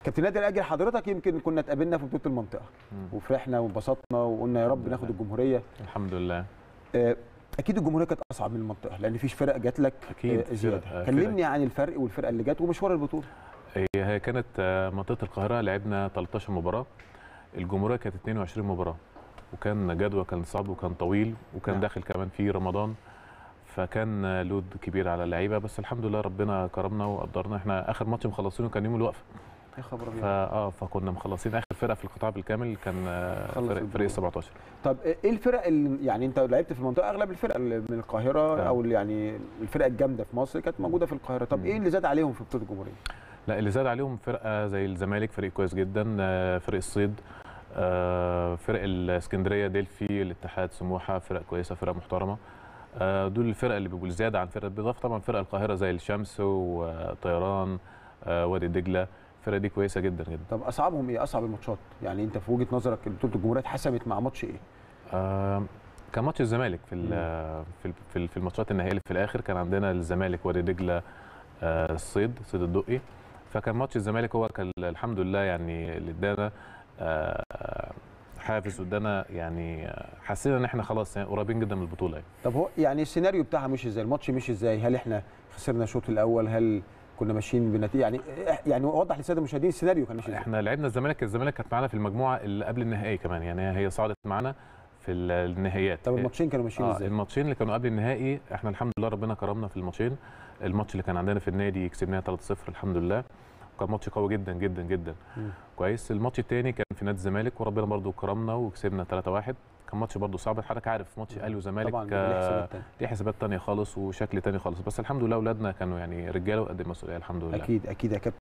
كابتن نادر اجل حضرتك يمكن كنا اتقابلنا في بطوله المنطقه مم. وفرحنا وانبسطنا وقلنا يا رب الحمد ناخد لله. الجمهوريه الحمد لله آه، اكيد الجمهوريه كانت اصعب من المنطقه لان مفيش فرق جات لك أكيد، آه، زياده فرق- آه، كلمني عن الفرق والفرقه اللي جت ومشوار البطوله هي هي كانت آه، منطقه القاهره لعبنا 13 مباراه الجمهوريه كانت 22 مباراه وكان جدول كان صعب وكان طويل وكان نعم. داخل كمان في رمضان فكان آه، لود كبير على اللعيبه بس الحمد لله ربنا كرمنا وقدرنا احنا اخر ماتش مخلصينه كان يوم الوقفه يا خبر فا ابيض اه فكنا مخلصين اخر فرقه في القطاع بالكامل كان آه، خلص فريق, البطولة. فريق 17 طب ايه الفرق اللي يعني انت لعبت في المنطقه اغلب الفرق اللي من القاهره نعم. او اللي يعني الفرق الجامده في مصر كانت موجوده في القاهره طب مم. ايه اللي زاد عليهم في بطوله الجمهوريه لا اللي زاد عليهم فرقه زي الزمالك فريق كويس جدا آه، فريق الصيد آه، فرق الاسكندريه ديلفي الاتحاد سموحه فرق كويسه فرق محترمه آه، دول الفرق اللي بيبقوا زياده عن فرق بالاضافه طبعا فرق القاهره زي الشمس وطيران آه، وادي دجله الفرق دي كويسه جدا جدا طب اصعبهم ايه اصعب الماتشات يعني انت في وجهه نظرك بطوله الجمهوريه اتحسمت مع ماتش ايه آه، كان ماتش الزمالك في ال- مم. في ال- في ال- في الماتشات النهائيه اللي في الاخر كان عندنا الزمالك وادي دجله آه، الصيد صيد الدقي فكان ماتش الزمالك هو كان الحمد لله يعني اللي ادانا آه، حافز وادانا يعني آه، حسينا ان احنا خلاص يعني قريبين جدا من البطوله يعني. طب هو يعني السيناريو بتاعها مشي ازاي الماتش مشي ازاي هل احنا خسرنا الشوط الاول هل كنا ماشيين بنتيجه يعني يعني وضح للساده المشاهدين السيناريو كان ماشي ازاي احنا لعبنا الزمالك الزمالك كانت معانا في المجموعه اللي قبل النهائي كمان يعني هي صعدت معانا في ال- النهائيات طب الماتشين كانوا ماشيين اه ازاي الماتشين اللي كانوا قبل النهائي احنا الحمد لله ربنا كرمنا في الماتشين الماتش اللي كان عندنا في النادي كسبناه 3-0 الحمد لله كان ماتش قوي جدا جدا جدا مم. كويس الماتش الثاني كان في نادي الزمالك وربنا برضو كرمنا وكسبنا 3-1 كان ماتش برضو صعب حضرتك عارف ماتش اهلي وزمالك طبعا آه، ليه حسابات تانية. ليه حسابات تانية خالص وشكل تاني خالص بس الحمد لله اولادنا كانوا يعني رجاله وقد المسؤوليه الحمد لله اكيد اكيد يا كابتن